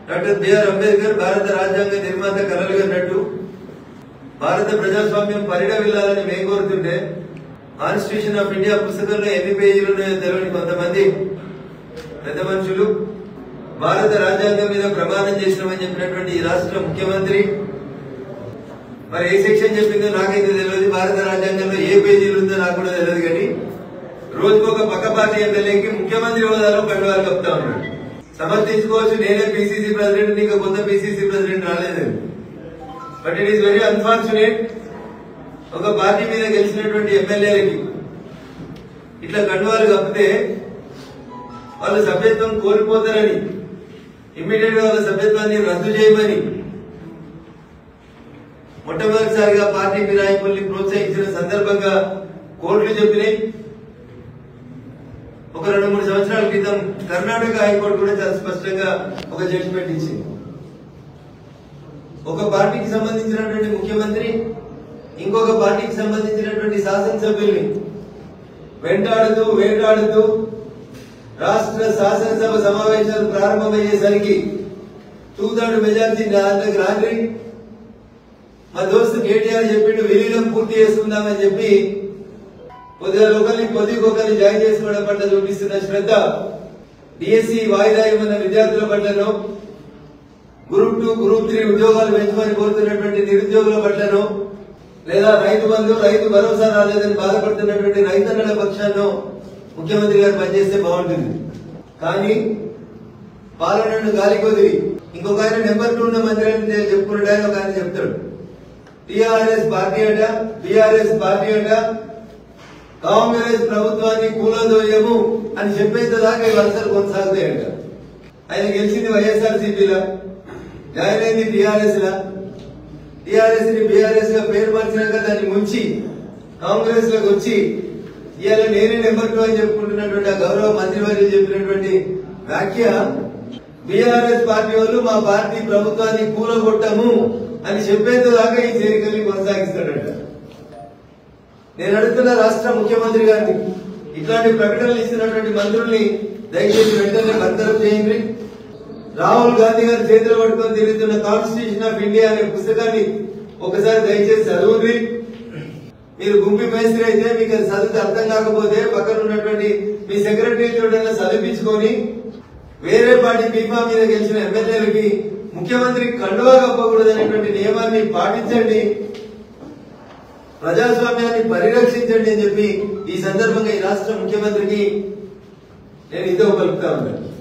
doctor BR Ambedkar భారత రాజ్యాంగ నిర్మాత కలలు కన్నట్టు భారత ప్రజాస్వామ్యం పరిడవిల్లాలని మేము కోరుతుంటే కాన్స్టిట్యూషన్ ఆఫ్ ఇండియా పుస్తకంలో ఎన్ని పేజీలు ఉన్నాయో తెలియని కొంతమంది పెద్ద మనుషులు భారత రాజ్యాంగం మీద ప్రమాణం చేసినామని చెప్పినటువంటి ఈ రాష్ట్ర ముఖ్యమంత్రి మరి ఏ సెక్షన్ చెప్పిందో నాకైతే తెలియదు భారత రాజ్యాంగంలో ఏ పేజీలు ఉందో నాకు కూడా తెలియదు కానీ రోజుకు ఒక పక్క పార్టీ ఎమ్మెల్యేకి ముఖ్యమంత్రి హోదాలో కండువాలు కప్తా ఉన్నాడు సమర్థించుకోవచ్చు నేనే పిసిసి ప్రెసిడెంట్ నీకు కొత్త పిసిసి ప్రెసిడెంట్ రాలేదు but it is very unfortunate ఒక పార్టీ మీద గెలిచినటువంటి ఎమ్మెల్యేలకి ఇట్లా కండువాలు కప్పితే వాళ్ళ సభ్యత్వం కోల్పోతారని ఇమ్మీడియట్ గా వాళ్ళ సభ్యత్వాన్ని రద్దు చేయమని మొట్టమొదటిసారిగా పార్టీ ఫిరాయింపుల్ని ప్రోత్సహించిన సందర్భంగా కోర్టులు చెప్పినాయి ఒక రెండు మూడు సంవత్సరాల క్రితం కర్ణాటక హైకోర్టు కూడా చాలా స్పష్టంగా ఒక జడ్జిమెంట్ ఇచ్చింది ఒక పార్టీకి సంబంధించినటువంటి ముఖ్యమంత్రి ఇంకొక పార్టీకి సంబంధించినటువంటి శాసనసభ్యుల్ని వెంటాడుతూ వేటాడుతూ రాష్ట్ర శాసనసభ సమావేశాలు ప్రారంభమయ్యేసరికి తూదాడు మెజార్టీ దాంట్లోకి రాత్రి మా దోస్తు కేటీఆర్ చెప్పిండు విలీనం పూర్తి చేసుకుందామని చెప్పి కొద్దిగా ఒకరిని కొద్దిగా ఒకరిని జాయిన్ చేసుకోవడం పట్ల చూపిస్తున్న శ్రద్ధ డిఎస్సి వాయిదా ఇవ్వన్న విద్యార్థుల పట్లను గ్రూప్ టూ గ్రూప్ త్రీ ఉద్యోగాలు పెంచమని కోరుతున్నటువంటి నిరుద్యోగుల పట్లను లేదా రైతు బంధు రైతు భరోసా రాలేదని బాధపడుతున్నటువంటి రైతన్నల పక్షాన్ని ముఖ్యమంత్రి గారు పనిచేస్తే బాగుంటుంది కానీ పాలనను గాలి కొదిరి ఇంకొక ఆయన నెంబర్ టూ ఉన్న మంత్రి అని చెప్పుకున్నాడు ఆయన ఒక ఆయన చెప్తాడు టిఆర్ఎస్ పార్టీ అట బిఆర్ఎస్ పార్టీ అట కాంగ్రెస్ ప్రభుత్వాన్ని కూలదోయము అని చెప్పేంత దాకా ఈ వరుసలు కొనసాగుతాయంట ఆయన గెలిచింది వైఎస్ఆర్ సిపిలా జాయిన్ అయింది టిఆర్ఎస్ లా టిఆర్ఎస్ ని బీఆర్ఎస్ గా పేరు మార్చినాక దాన్ని ముంచి కాంగ్రెస్ లోకి వచ్చి ఇవాళ నేనే నెంబర్ టూ అని చెప్పుకుంటున్నటువంటి ఆ గౌరవ మంత్రివర్యులు చెప్పినటువంటి వ్యాఖ్య బీఆర్ఎస్ పార్టీ వాళ్ళు మా పార్టీ ప్రభుత్వాన్ని కూలగొట్టము అని చెప్పేంత దాకా ఈ చేరికల్ని కొనసాగిస్తాడట నేను అడుగుతున్న రాష్ట్ర ముఖ్యమంత్రి గారిని ఇట్లాంటి ప్రకటనలు ఇస్తున్నటువంటి మంత్రుల్ని దయచేసి వెంటనే బర్తరఫ్ చేయండి రాహుల్ గాంధీ గారు చేతులు పట్టుకొని తిరుగుతున్న కాన్స్టిట్యూషన్ ఆఫ్ ఇండియా అనే పుస్తకాన్ని ఒకసారి దయచేసి చదువుంది మీరు గుంపి మేస్త్రి అయితే మీకు అది చదివితే అర్థం కాకపోతే పక్కన ఉన్నటువంటి మీ సెక్రటరీ చూడన్నా చదివించుకొని వేరే పార్టీ బీమా మీద గెలిచిన ఎమ్మెల్యేలకి ముఖ్యమంత్రి కండువా కప్పకూడదు అనేటువంటి నియమాన్ని పాటించండి ప్రజాస్వామ్యాన్ని పరిరక్షించండి అని చెప్పి ఈ సందర్భంగా ఈ రాష్ట్ర ముఖ్యమంత్రికి నేను ఇదో కలుపుతా ఉన్నాను